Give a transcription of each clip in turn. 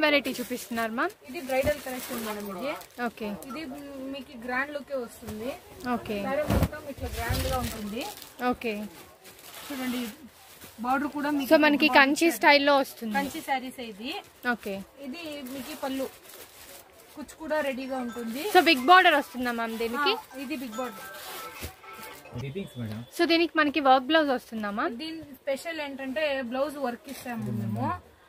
Variety చూపిస్తున్నారు ma'am ఇది bridal collection madam ఇది ఓకే ఇది మీకు గ్రాండ్ లుక్ వస్తుంది ఓకే సారీ మొత్తం ఇట్లా గ్రాండ్ గా ఉంటుంది ఓకే చూడండి బార్డర్ కూడా మీకు సో మనకి కంచి స్టైల్లో వస్తుంది కంచి శారీస్ ఇది ఓకే ఇది మీకు పళ్ళు కుచ్చు కూడా రెడీగా ఉంటుంది సో బిగ్ బార్డర్ వస్తుందా మ్యామ్ దీనికి ఆ, ఇది big border dippings madam so దీనికి మనకి వర్క్ బ్లౌజ్ వస్తుందా మ్యామ్ దీని స్పెషల్ ఏంటంటే బ్లౌజ్ వర్క్ ఇస్తాము మేము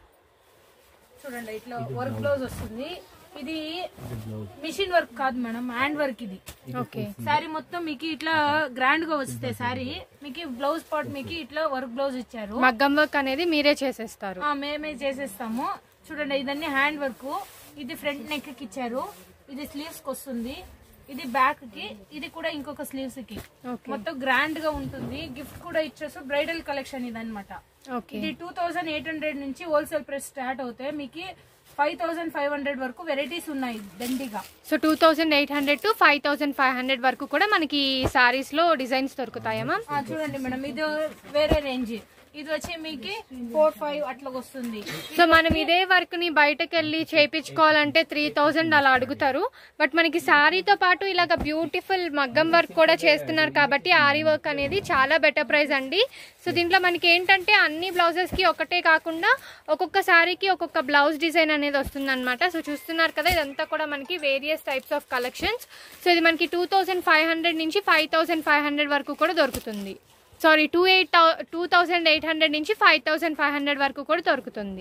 చూడండి ఇట్లా వర్క్ బ్లౌజ్ వస్తుంది ఇది మిషన్ వర్క్ కాదు మేడం హ్యాండ్ వర్క్ ఇది ఓకే శారీ మొత్తం మీకు ఇట్లా గ్రాండ్ గా వస్తే శారీ మీకు బ్లౌజ్ పార్ట్ మీకు ఇట్లా వర్క్ బ్లౌజ్ ఇచ్చారు మగ్గం వర్క్ అనేది మీరే చేసేస్తారు ఆ, మేమే చేసేస్తాము చూడండి ఇదన్నీ హ్యాండ్ వర్క్ ఇది ఫ్రంట్ నెక్ కి ఇచ్చారు ఇది స్లీవ్స్ కి వస్తుంది ఇది బ్యాక్ కి ఇది కూడా ఇంకొక స్లీవ్స్ కి ఓకే మొత్తం గ్రాండ్ గా ఉంటుంది గిఫ్ట్ కూడా ఇచ్చేసి బ్రైడల్ కలెక్షన్ ఇది అనమాట ఓకే ఇది టూ థౌసండ్ ఎయిట్ హండ్రెడ్ నుంచి హోల్సేల్ ప్రైస్ స్టార్ట్ అవుతాయి మీకు ఫైవ్ థౌసండ్ ఫైవ్ హండ్రెడ్ వరకు వెరైటీస్ ఉన్నాయి దండిగా so two thousand eight hundred to five thousand five hundred వరకు కూడా మనకి సారీస్ లో డిజైన్స్ దొరుకుతాయా మ్యామ్ ఆ, చూడండి మేడం ఇది వేరే రేంజ్ ఇది వచ్చి మీకు ఫోర్ ఫైవ్ అట్లా వస్తుంది సో మనం ఇదే వర్క్ ని బయటకు వెళ్ళి చేయించుకోవాలంటే త్రీ థౌజండ్ అలా అడుగుతారు బట్ మనకి శారీతో పాటు ఇలాగ బ్యూటిఫుల్ మగ్గం వర్క్ కూడా చేస్తున్నారు కాబట్టి ఆరీ వర్క్ అనేది చాలా బెటర్ ప్రైస్ అండి సో దీంట్లో మనకి ఏంటంటే అన్ని బ్లౌజెస్ కి ఒకటే కాకుండా ఒక్కొక్క శారీకి ఒక్కొక్క బ్లౌజ్ డిజైన్ అనేది వస్తుంది అనమాట సో చూస్తున్నారు కదా ఇదంతా కూడా మనకి various types of collections so ఇది మనకి టూ థౌసండ్ ఫైవ్ హండ్రెడ్ నుంచి ఫైవ్ థౌసండ్ ఫైవ్ హండ్రెడ్ వరకు కూడా దొరుకుతుంది sorry two eight two thousand eight hundred నుంచి ఫైవ్ థౌసండ్ ఫైవ్ హండ్రెడ్ వరకు కూడా దొరుకుతుంది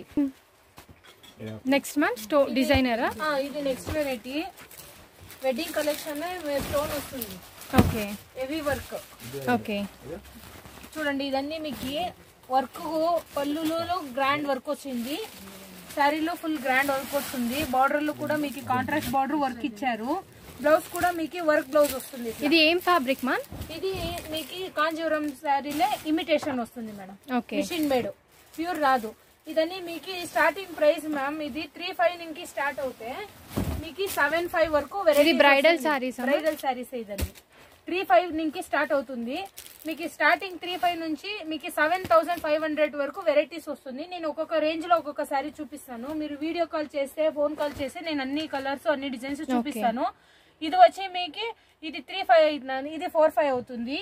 నెక్స్ట్ మంత్ స్టో డిజైనరా ఆ, ఇది next variety wedding collection stone వస్తుంది ఓకే హెవీ వర్క్ ఓకే చూడండి ఇదన్నీ మీకు వర్క్ పళ్ళులో గ్రాండ్ వర్క్ వచ్చింది శారీలో ఫుల్ గ్రాండ్ వర్క్ వస్తుంది బార్డర్ లో కూడా మీకు కాంట్రాస్ట్ బార్డర్ వర్క్ ఇచ్చారు బ్లౌజ్ కూడా మీకు వర్క్ బ్లౌజ్ వస్తుంది ఇట్లా. ఇది ఏం ఫ్యాబ్రిక్ మ్యామ్ ఇది మీకు కాంజీవరం శారీలే ఇమిటేషన్ వస్తుంది madam okay machine made pure రాదు ఇదని మీకు స్టార్టింగ్ ప్రైస్ మ్యామ్ ఇది త్రీ ఫైవ్ నుంచి స్టార్ట్ అవుతే మీకు సెవెన్ ఫైవ్ వరకు ఇది bridal sarees ఆ? బ్రైడల్ సారీస్ ఇదండి త్రీ ఫైవ్ నుంచి స్టార్ట్ అవుతుంది మీకు స్టార్టింగ్ త్రీ ఫైవ్ నుంచి మీకు సెవెన్ థౌసండ్ ఫైవ్ హండ్రెడ్ వరకు వెరైటీస్ వస్తుంది నేను ఒక్కొక్క రేంజ్ లో ఒక్కొక్క సారీ చూపిస్తాను మీరు వీడియో కాల్ చేస్తే ఫోన్ కాల్ చేస్తే నేను అన్ని కలర్స్ అన్ని డిజైన్స్ చూపిస్తాను ఇది వచ్చి మీకు ఇది త్రీ ఫైవ్ ఇది ఫోర్ ఫైవ్ అవుతుంది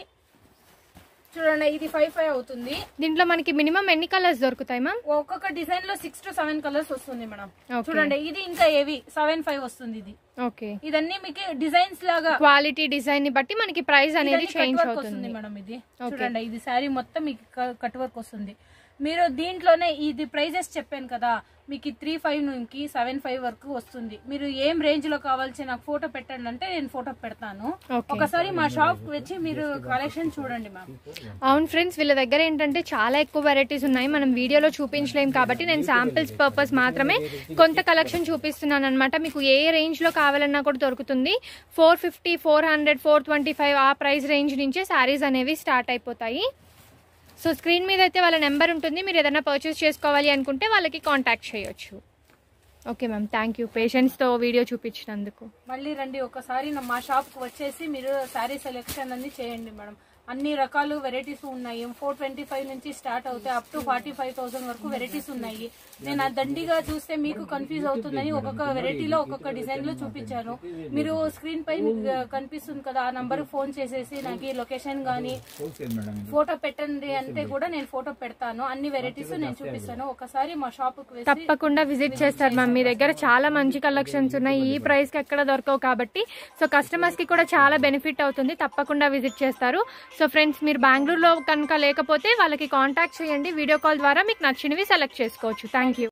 చూడండి ఇది ఫైవ్ ఫైవ్ అవుతుంది దీంట్లో మనకి మినిమం ఎన్ని కలర్స్ దొరుకుతాయి మ్యామ్ ఒక్కొక్క డిజైన్ లో సిక్స్ టు సెవెన్ కలర్స్ వస్తుంది మేడం Okay. చూడండి ఇది ఇంకా హెవీ సెవెన్ ఫైవ్ వస్తుంది ఇది ఓకే ఇదన్నీ మీకు డిజైన్స్ లాగా క్వాలిటీ డిజైన్ ని బట్టి మనకి ప్రైస్ అనేది ఇదన్నీ చేంజ్ కట్ వర్క్ అవుతుంది వస్తుంది మేడం ఇది చూడండి ఇది శారీ మొత్తం మీకు కట్ వర్క్ వస్తుంది మీరు దీంట్లోనే ఇది ప్రైజెస్ చెప్పాను కదా మీకు త్రీ ఫైవ్ నుంచి సెవెన్ ఫైవ్ వరకు వస్తుంది మీరు ఏం రేంజ్ లో కావాల్సి నాకు ఫోటో పెట్టండి అంటే నేను ఫోటో పెడతాను Okay. ఒకసారి మా షాప్ వచ్చి మీరు కలెక్షన్ చూడండి మ్యామ్ అవును ఫ్రెండ్స్ వీళ్ళ దగ్గర ఏంటంటే చాలా ఎక్కువ వెరైటీస్ ఉన్నాయి మనం వీడియోలో చూపించలేం కాబట్టి నేను శాంపిల్స్ పర్పస్ మాత్రమే కొంత కలెక్షన్ చూపిస్తున్నాను అనమాట మీకు ఏ రేంజ్ లో కావాలన్నా కూడా దొరుకుతుంది four fifty four hundred four twenty five ఆ ప్రైస్ రేంజ్ నుంచే శారీస్ అనేవి స్టార్ట్ అయిపోతాయి సో స్క్రీన్ మీద అయితే వాళ్ళ నెంబర్ ఉంటుంది మీరు ఏదైనా పర్చేస్ చేసుకోవాలి అనుకుంటే వాళ్ళకి కాంటాక్ట్ చేయొచ్చు ఓకే మ్యామ్ థ్యాంక్ యూ పేషెంట్స్తో వీడియో చూపించినందుకు మళ్ళీ రండి ఒకసారి నా- మా షాప్ కు వచ్చేసి మీరు శారీ సెలెక్షన్ అన్ని చేయండి మేడం అన్ని రకాలు వెరైటీస్ ఉన్నాయి ఫోర్ ట్వంటీ ఫైవ్ నుంచి స్టార్ట్ అవుతాయి up to forty five thousand వరకు వెరైటీస్ ఉన్నాయి నేను ఆ దండిగా చూస్తే మీకు కన్ఫ్యూజ్ అవుతుందని ఒక్కొక్క వెరైటీలో ఒక్కొక్క డిజైన్ లో చూపించాను మీరు స్క్రీన్ పై మీకు కనిపిస్తుంది కదా ఆ నంబర్ ఫోన్ చేసేసి నాకు లొకేషన్ గానీ హోల్సేల్ మేడం ఇది. ఫోటో పెట్టండి అంటే కూడా నేను ఫోటో పెడతాను అన్ని వెరైటీస్ నేను చూపిస్తాను ఒకసారి మా షాప్ కు వేసి తప్పకుండా విజిట్ చేస్తారు మ్యామ్ మీ దగ్గర చాలా మంచి కలెక్షన్స్ ఉన్నాయి ఈ ప్రైస్ కి ఎక్కడ దొరకవు కాబట్టి సో కస్టమర్స్ కి కూడా చాలా బెనిఫిట్ అవుతుంది తప్పకుండా విజిట్ చేస్తారు సో ఫ్రెండ్స్ మీరు బెంగళూరులో కనుక లేకపోతే వాళ్ళకి కాంటాక్ట్ చేయండి వీడియో కాల్ ద్వారా మీకు నచ్చినవి సెలెక్ట్ చేసుకోవచ్చు థ్యాంక్ యూ